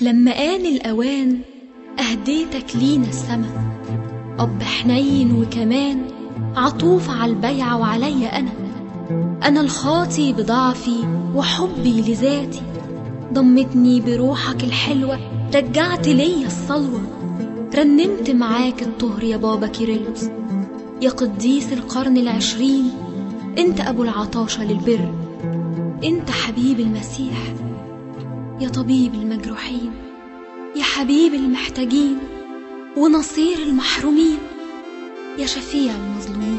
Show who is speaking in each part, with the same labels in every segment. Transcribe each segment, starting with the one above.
Speaker 1: لما آن الأوان أهديتك لينا السما أب حنين وكمان عطوف على البيعة وعليا أنا أنا الخاطي بضعفي وحبي لذاتي ضمتني بروحك الحلوة رجعت ليا الصلوة رنمت معاك الطهر يا بابا كيرلس يا قديس القرن العشرين انت أبو العطاشة للبر انت حبيب المسيح يا طبيب المجروحين يا حبيب المحتاجين ونصير المحرومين يا شفيع المظلومين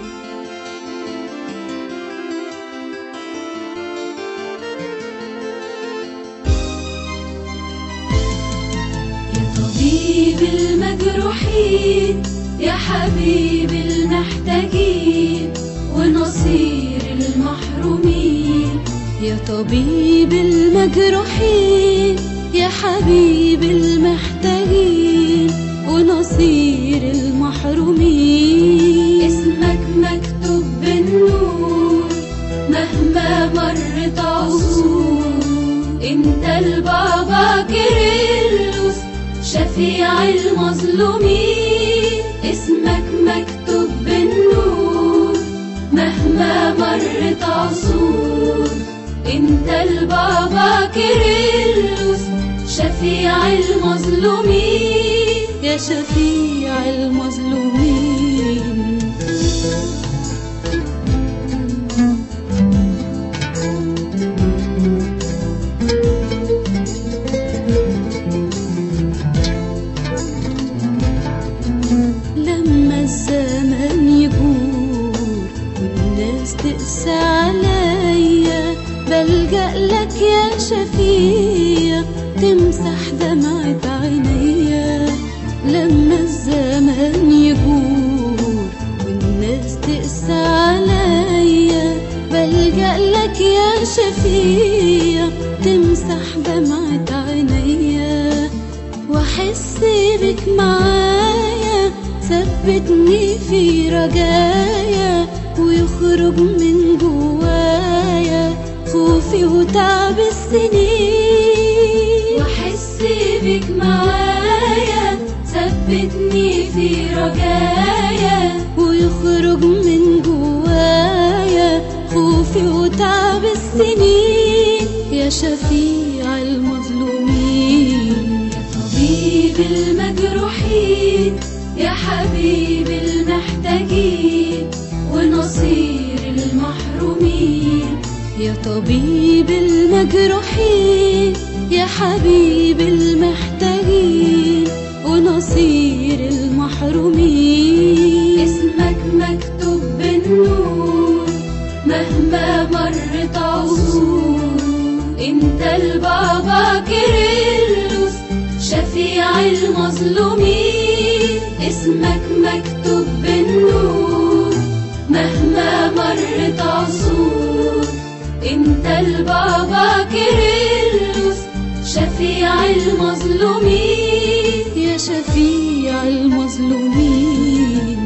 Speaker 2: يا طبيب المجروحين يا حبيب المحتاجين ونصير المحرومين
Speaker 3: يا طبيب المجروحين يا حبيب المحتاجين ونصير المحرومين
Speaker 2: اسمك مكتوب بالنور مهما مرت عصور انت البابا كيرلس شفيع المظلومين اسمك مكتوب بالنور مهما مرت عصور انت البابا كيرلس شفيع المظلومين
Speaker 3: يا شفيع المظلومين لما الزمن يجور والناس تقسى عليا بلجأ لك يا شفيع تمسح دمعة عينيا لما الزمن يجور والناس تقسى عليا بلجأ لك يا شفيع تمسح دمعة عينيا واحس بك معايا ثبتني في رجايا ويخرج من جوايا خوفي وتعب السنين
Speaker 2: واحس بك معايا ثبتني في رجايا
Speaker 3: ويخرج من جوايا خوفي وتعب السنين يا شفيع المظلومين
Speaker 2: طبيب المجروحين يا حبيب المحتاجين ونصير المحرومين
Speaker 3: يا طبيب المجروحين يا حبيب المحتاجين ونصير المحرومين
Speaker 2: اسمك مكتوب بالنور مهما مرت عصور انت البابا كيرلس شفيع المظلومين اسمك مكتوب بالنور مهما مرت عصور انت البابا كيرلس شفيع المظلومين
Speaker 3: يا شفيع المظلومين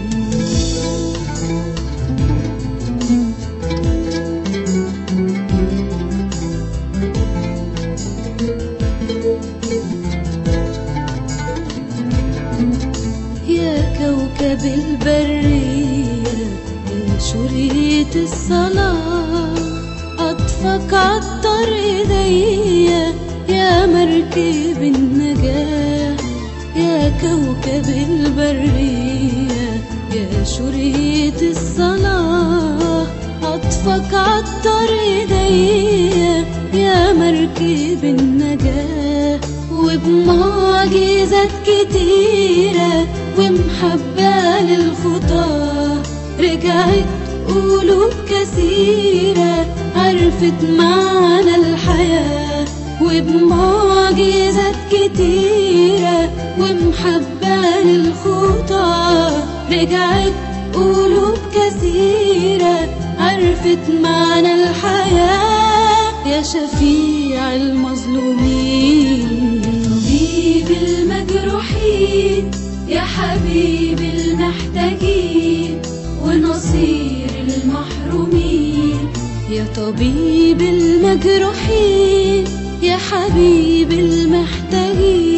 Speaker 3: يا كوكب البرية يا شريط الصلاة عطفك عطر ايديا يا مركب النجاة يا كوكب البرية يا شريط الصلاة عطفك عطر ايديا يا مركب النجاة وبمعجزات كتيرة ومحبة للخطاة رجعت قلوب كثيرة عرفت معنى الحياة وبمعجزات كتيرة ومحبة للخطاة رجعت قلوب كثيرة عرفت معنى الحياة يا شفيع المظلومين
Speaker 2: طبيب المجروحين يا حبيب المحتاجين ونصير المحرومين
Speaker 3: يا طبيب المجروحين يا حبيب المحتاجين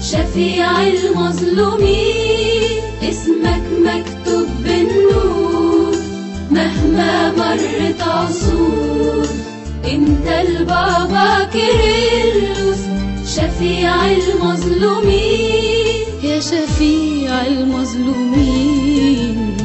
Speaker 2: شفيع المظلومين اسمك مكتوب بالنور مهما مرت عصور انت البابا كيرلس شفيع المظلومين
Speaker 3: يا شفيع المظلومين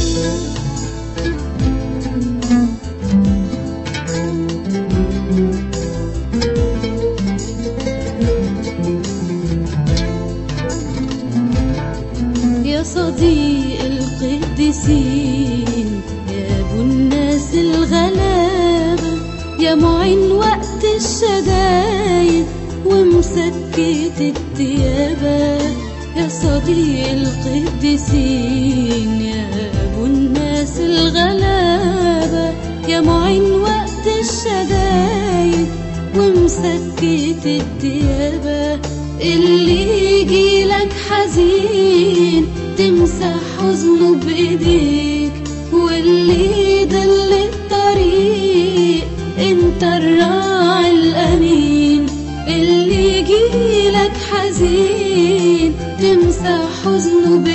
Speaker 3: يا صديق القديسين يا ابو الناس الغلابة يا معين وقت الشدايد ومسكت التيابة يا صديق القديسين يا ابو الناس الغلابة يا معين وقت الشدايد ومسكت التيابة اللي يجيلك حزين تمسح حزنه بإيديك واللي يضل الطريق انت الراعي الأمين اللي يجيلك حزين تمسح حزنه بإيديك